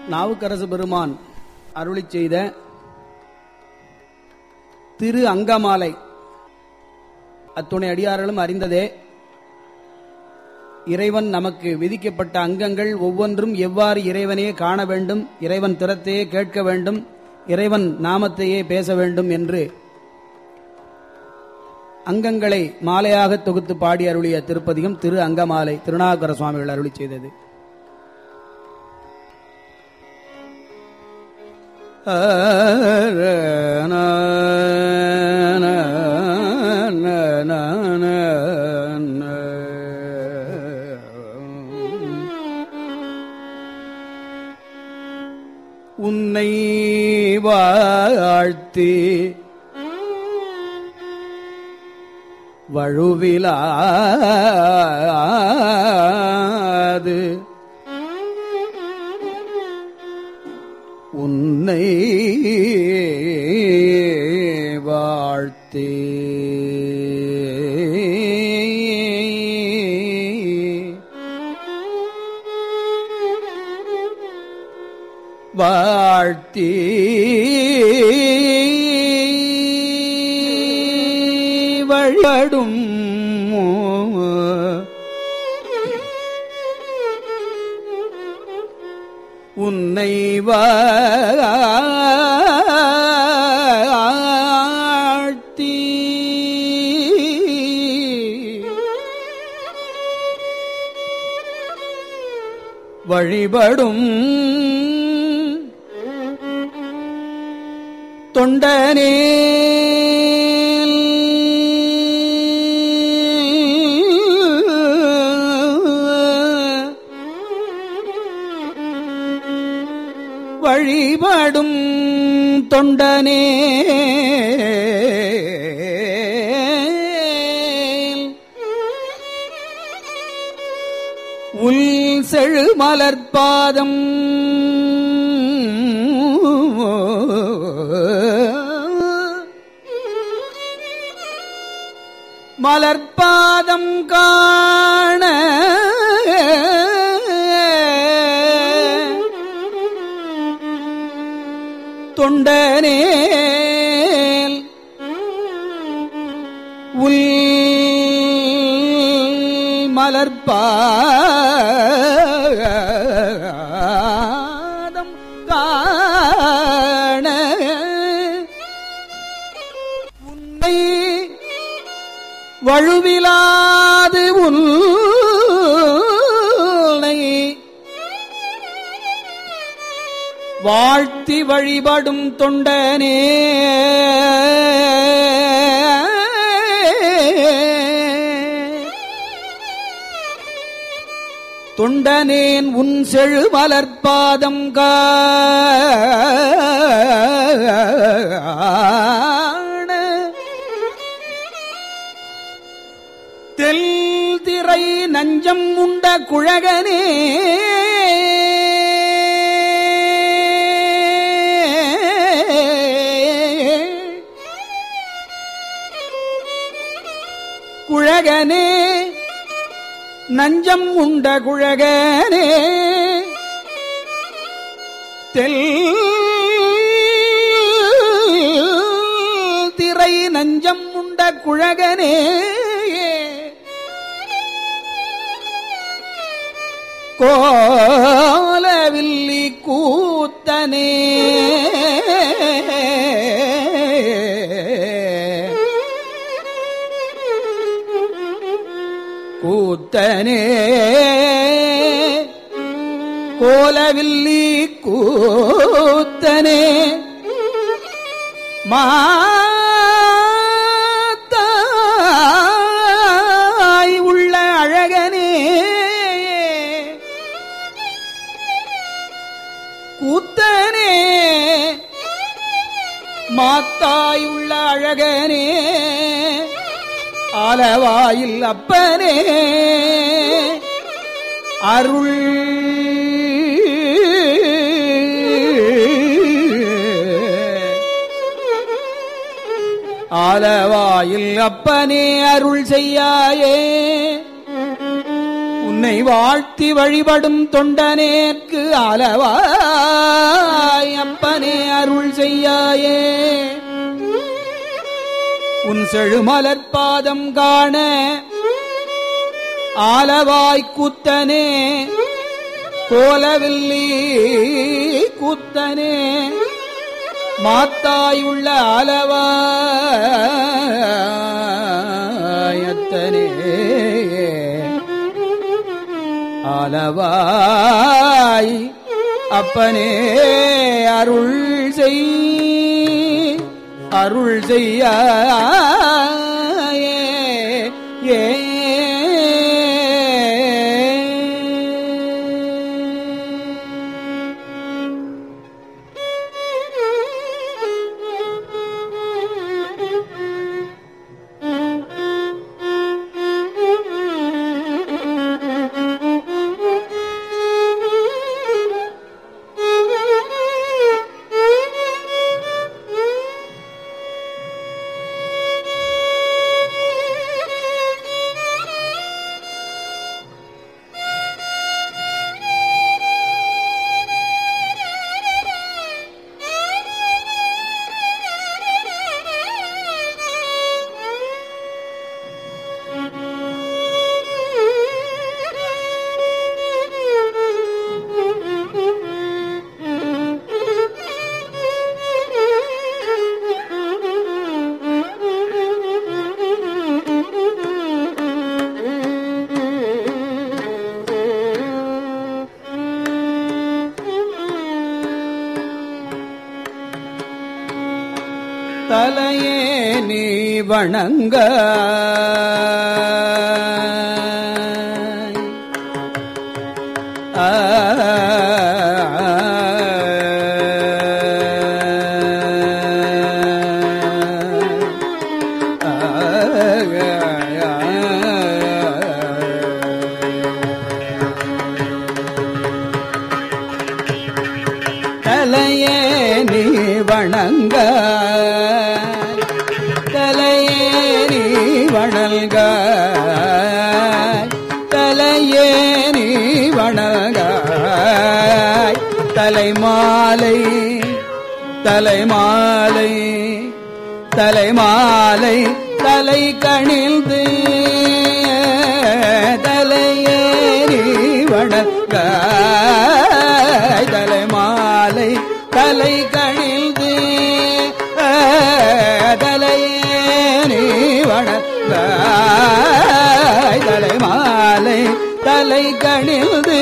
நாவுக்கரசு பெருமான் அருளிச் செய்த திரு அங்கமாலை அத்துணை அடியார்களும் அறிந்ததே இறைவன் நமக்கு விதிக்கப்பட்ட அங்கங்கள் ஒவ்வொன்றும் எவ்வாறு இறைவனையே காண வேண்டும் இறைவன் திறத்தையே கேட்க வேண்டும் இறைவன் நாமத்தையே பேச வேண்டும் என்று அங்கங்களை மாலையாக தொகுத்து பாடி அருளிய திருப்பதிகம் திரு அங்கமாலை திருநாகர சுவாமிகள் அருளி செய்தது உன்னை வாழ்த்தி வழுவிலாது உன்னை வாழ்த்தே வாழ்த்தி வழிபடும் உன்னை வாழ்த்தி வழிபடும் தொண்டனே வழிபடும் தொண்டனே உள் செழு மலர்பாதம் மலர்பாதம் காண தொண்டனேல் உள் மலர்பாதம் காண உன்னை வழுவிலாது உன்னை வாழ்த்தி வழிபடும் தொண்டனே தொண்டனேன் உன் செழு மலர்பாதம் காண தெல் திரை நஞ்சம் உண்ட குழகனே குழகனே நஞ்சம் உண்ட குழகனே தெல் திரை நஞ்சம் உண்ட குழகனே கோலவில்லி கூத்தனே கூத்தனே கோலவில்லி கூத்தனே மாத்தாய் உள்ள அழகனே கூத்தனே மாத்தாய் உள்ள அழகனே ஆலவாயில் அப்பனே அருள் ஆலவாயில் அப்பனே அருள் செய்யாயே உன் உன்னை வாழ்த்தி வழிபடும் தொண்டனேற்கு அளவாய் அப்பனே அருள் செய்யாயே உன் செழுமலர்பாதம் காண ஆலவாய் கூத்தனே கோலவில்லி கூத்தனே மாத்தாயுள்ள ஆலவாயத்தனே ஆலவாய் அப்பனே அருள் செய் அருள் செய்ய ஏ தலையே நீ வணங்க தலையே நீ வணங்க தலையே நீ வணங்க தலையே நீ வணங்க தலைமாலை தலைமாலை தலைமாலை தலை கணிந்து தலையே நீ வணங்க தலைமாலை தலை கணிந்து தலையே நீ வணங்க தலைமாலை தலை கணிந்து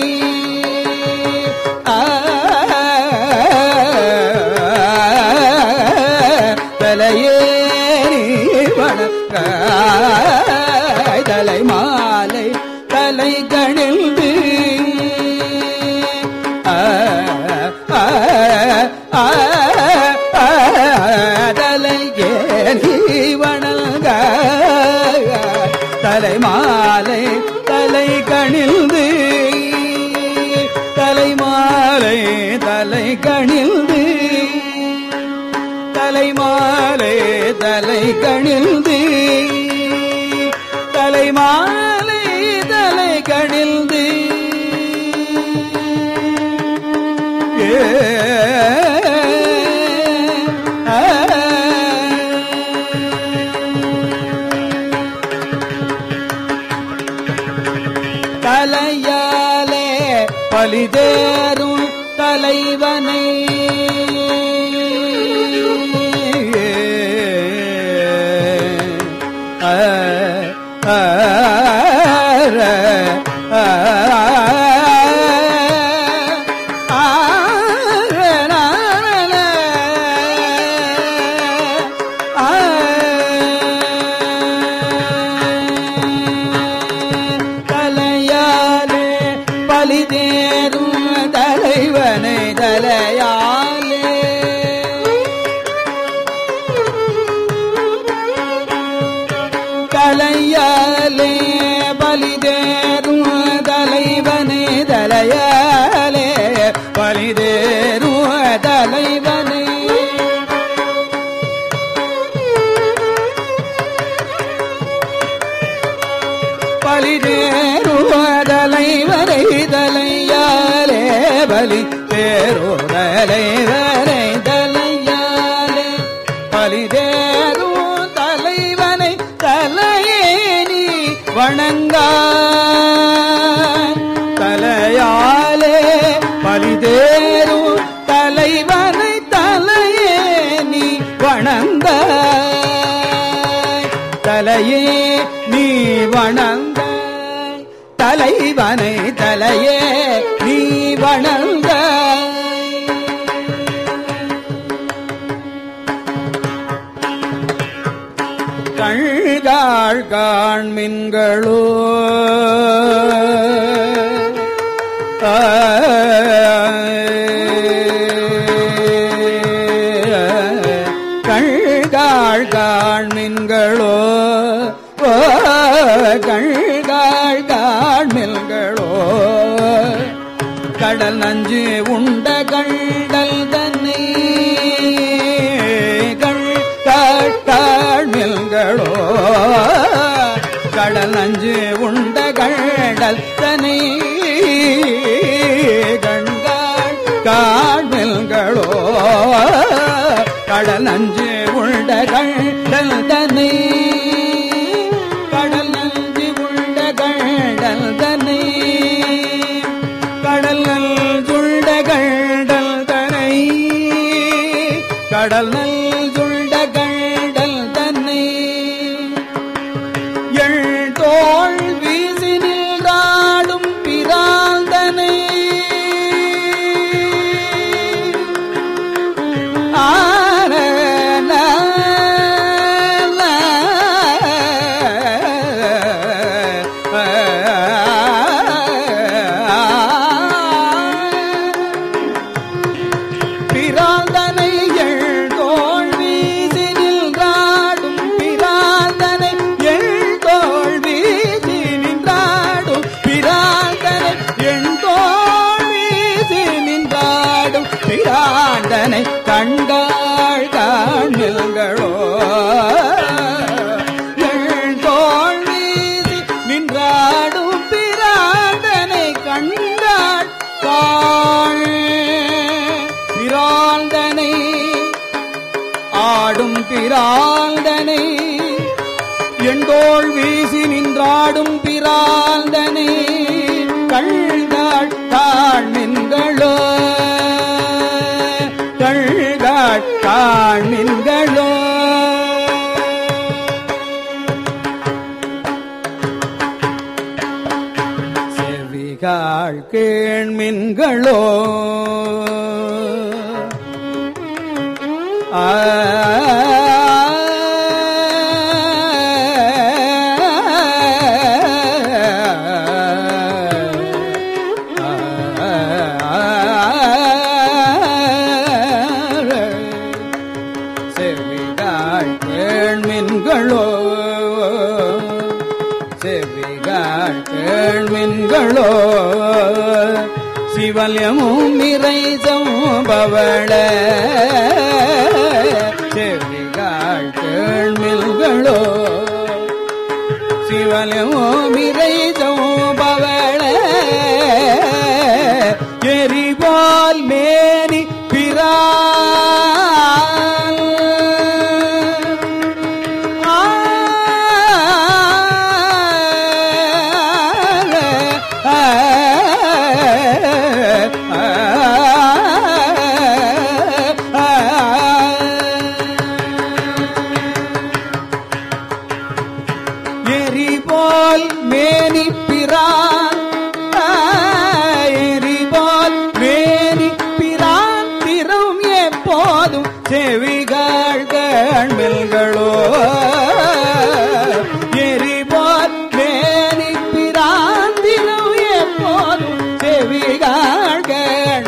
தலையே நீ வணங்க தலைமாலை தலை கணிந்து தலையே நீ வணங்க தலைமாலை தலை கணிந்து தலைமாலை தலை கணிந்து தலைமாலை தலை கணிந்து தலைமாலை தலை கணிந்து ஏ ஆ. தலையாலே பலிதேறும் தலைவனை ஆ, ஆ, ஆ, ஆ, தலையாலே பலிதேறும் தலைவனை தலையாலே தலையாலே பலிதேறும் தலைவனே தலையாலே பலிதேறும் தலைவனே பலிதேறும் பலி தேரோதலை வரை தலையாலே பலி தேரும் தலைவனை தலையே நீ வணங்கா தலையாலே பலி தேரும் தலைவனை தலையே நீ வணங்க தலையே நீ வணங்க தலைவனை தலையே நீ வணங்க கண்காள் காண்மின்களோ கண்காள் காண்மின்களோ ஓ, கண்காள் காண்மின்களோ கடல் நஞ்சு உண்ட கண்டல் தன்னை கண்காழ்மில்களோ கடல் நஞ்சு உண்ட கண்டல் தன்னை கண்காள் காழ்மில்களோ கடல் நஞ்சு உண்ட கண்டல் தன்னை கடல் நஞ்சு உண்ட கண்டல் தன்னை கடல் நல் சுண்ட கண்டல் தனை கடல் நல் சுண்ட கண்டல் தன்னை எள் தோள் வீசி நின்றாடும் பிராந்தனை ஆன பிராந்தனை எழுதோள் வீசி நின்றாடும் பிராந்தனை எழுதோள் வீசி நின்றாடும் பிராந்தனை எழுதோள் வீசி நின்றாடும் பிராந்தனை கண்டாள் காண்மில்களோ எழுதோள் வீசி நின்றாடும் பிராந்தனை கண்டாள் காள் பிராந்தனை ஆடும் பிராந்தனை எண்டோள் வீசி நின்றாடும் பிராந்தனை கள்காள் காண்மின்களோ கள்காள் காண்மின்களோ செவிகாள் கேள்மின்களோ ஆ செவிகாள் கேள்மின்களோ செவிகாள் கேள்மின்களோ சிவல்யமும் இறை சம்பவள செவிகாள் கேள்மின்களோ சிவல்யமும் இறை சம்பவள எரிபால் மேனி பிரான் எரிபால் மேனி பிரான் எரிபால் மேனி பிரான் திறம் எப்போதும் செவிகாள் கண்மெல்களோ எரிபால் மேனி பிரான் திறம் எப்போதும் செவிகாள்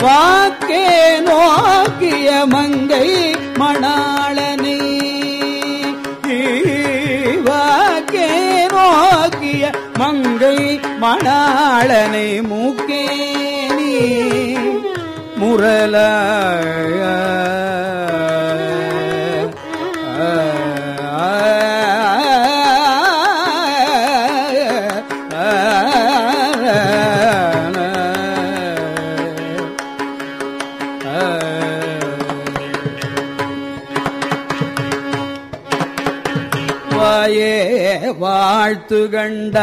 வாக்கே நோக்கிய மங்கை மணாளனை வாக்கே நோக்கிய மங்கை மணாளனை மூக்கே நீ முரல வாயே வாழ்த்து கண்ட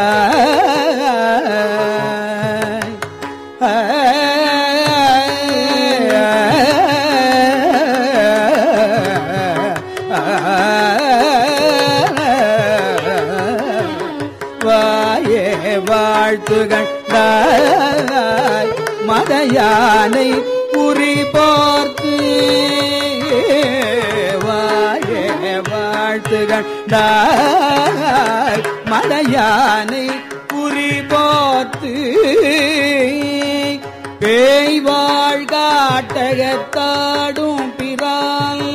வாயே வாழ்த்து கண்டாய் மதையானை குறி பார்த்து வாயே வாழ்த்து கண்டாய் மலையானை குறி பார்த்து பேய் வாழ்காட்டகத்தாடும் பிறால்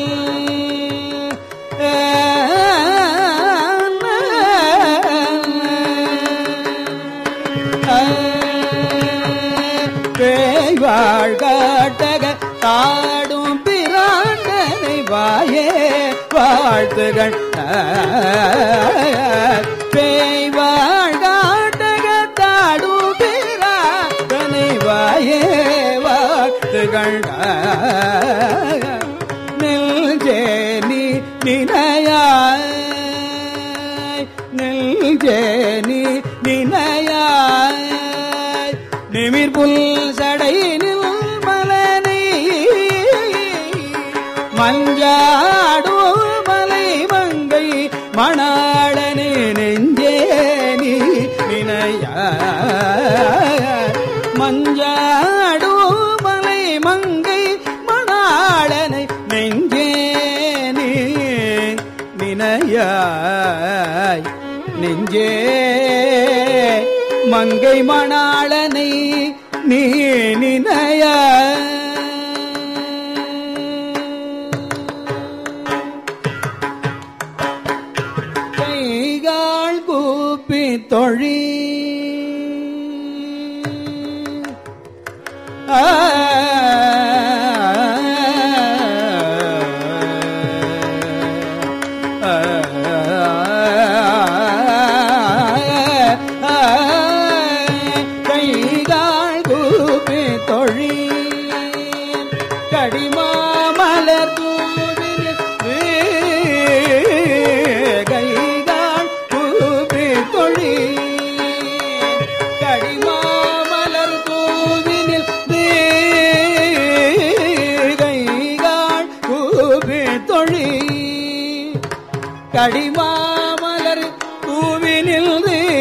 பேய் வாழ்காட்டக தாடும் பிராண்டனை வாயே வாழ்த்துகள் பேய் வாழ்காட்டக தாடும் பிராண்டனை வாயே வாழ்த்துகள் நெல்ஜே நீ நினையாய் நெல்ஜே நீ நினையாய் நிமிர் புல் சடை நில் மலனை மஞ்சாடோ மலை மங்கை மணாளனே நெஞ்சே நீ நினைய மஞ்சாடோ மலை மங்கை மணாளனை நெஞ்சே நீ நினையாய் நெஞ்சே மங்கை மணாளனை நீ நினைய கைகால் கூப்பி தொழி ஆ கைகால் கூப்பி தொழி கடிமாமலர் தூவினின்று கைகால் கூப்பி தொழி கடிமாமலர் தூவினில் கைகால் கூப்பி தொழி கடிமாமலர் தூவினில்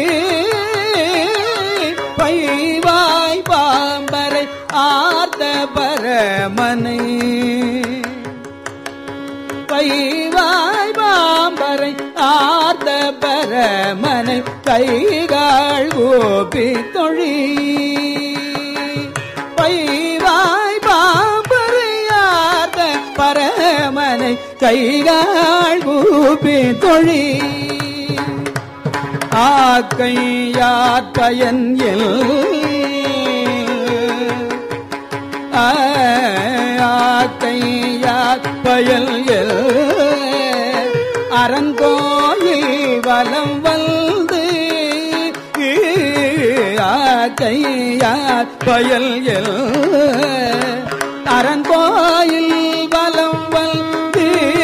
பைவாய் பாம்பரை ஆர்த்த பரமனை பைவாய் பாம்பரை ஆர்த்த பரமனை கைகால் கோபி தொழி பைவாய் பாம்பரை ஆர்த்த பரமனை கைகால் கூப்பி தொழி ஆக்கையார் பயன் எல் ஆக்கையார் பயல் எல் அரங்கோயில் வலம் வந்து ஆக்கையார் பயல் எல் அரங்கோயில் வலம் வந்து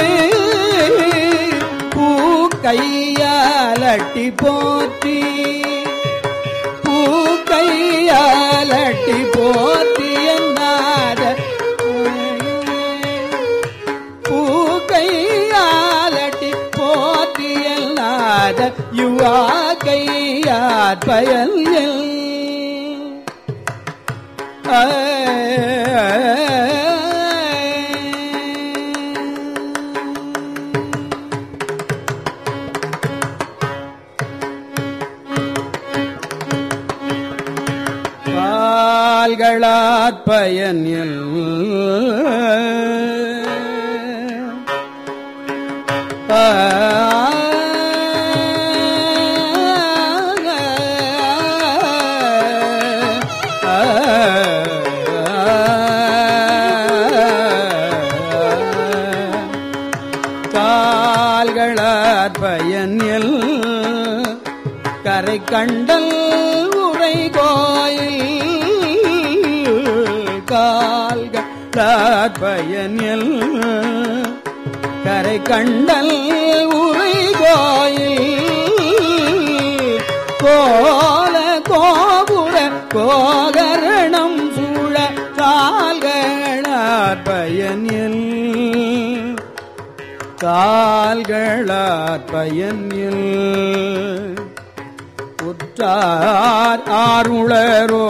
பூ கையாலட்டி போற்றி பூ கையாலட்டி போற்றி என்னாத பூ கையாலட்டி போற்றி எல்லாத யுவா கையார் பயல் எல். கால்களாற் பயன் எல் கால்களாற் பயன் எல் கரை கண்டல் உரை கோயில் கால்களாற் பயன் எல் கரை கண்டல் உரை கோயில் கோல கோபுர கோகரணம் சூழ கால்களாற் பயனில் கால்களாற் பயனில் உற்றார் ஆருளரோ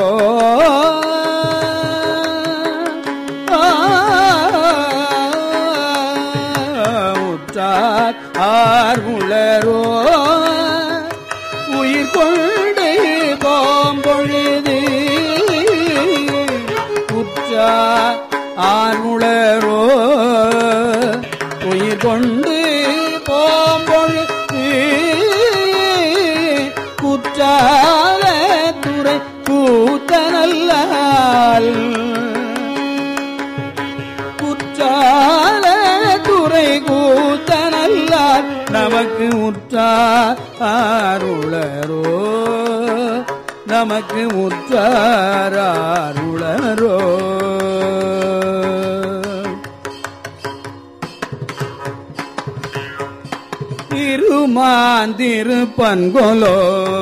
உற்றார் ஆர்முளரோ உயிர் கொண்டு போம்பொழுது உற்றார் ஆர்முளரோ உயிர் கொண்டு போம்பொழுது குற்றால துறை கூத்தனல்லால் குற்றால துறை கூத்தனல்லால் நமக்கு உற்றார் ஆருளரோ நமக்கு உற்றார் ஆருளரோ திருமாந்திரு பன்கொலோ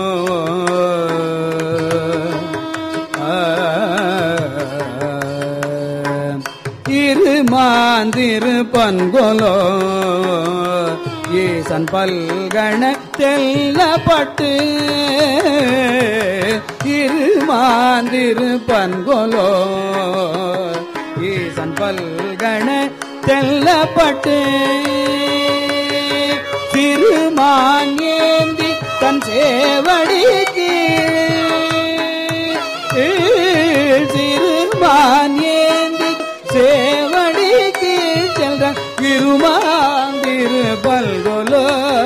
திருமாந்திரு பன்கொலோ ஈசன் பல்கண தெல்லப்பட்டு திருமாந்திரு பன்கொலோ ஈசன் பல்கண தெல்லப்பட்டு திருமான் ஏந்தி தன் சேவடிக்கு திருமான் ஏந்தி சேவடிக்கு சென்ற இருமாந்திரு பல்கொலோ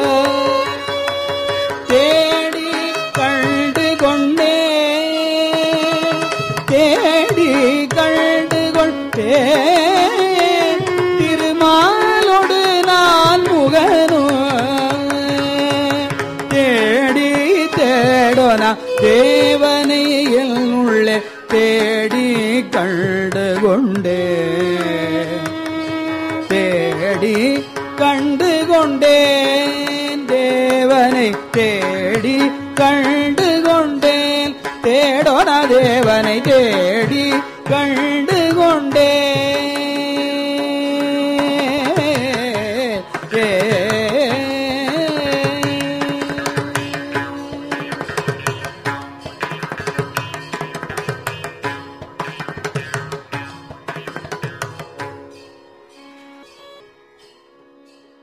தேடி கண்டு கொண்டே தேடி கண்டு கொண்டே திருமாலோடு நான் முகனும் தேடி தேடோனா தேவனை உள்ளே தேடி கண்டு கொண்டே தேடி கண்டு கொண்டேன் தேவனை தேடி கண்டு கொண்டேன் தேடோனா தேவனை தேடி கண்டு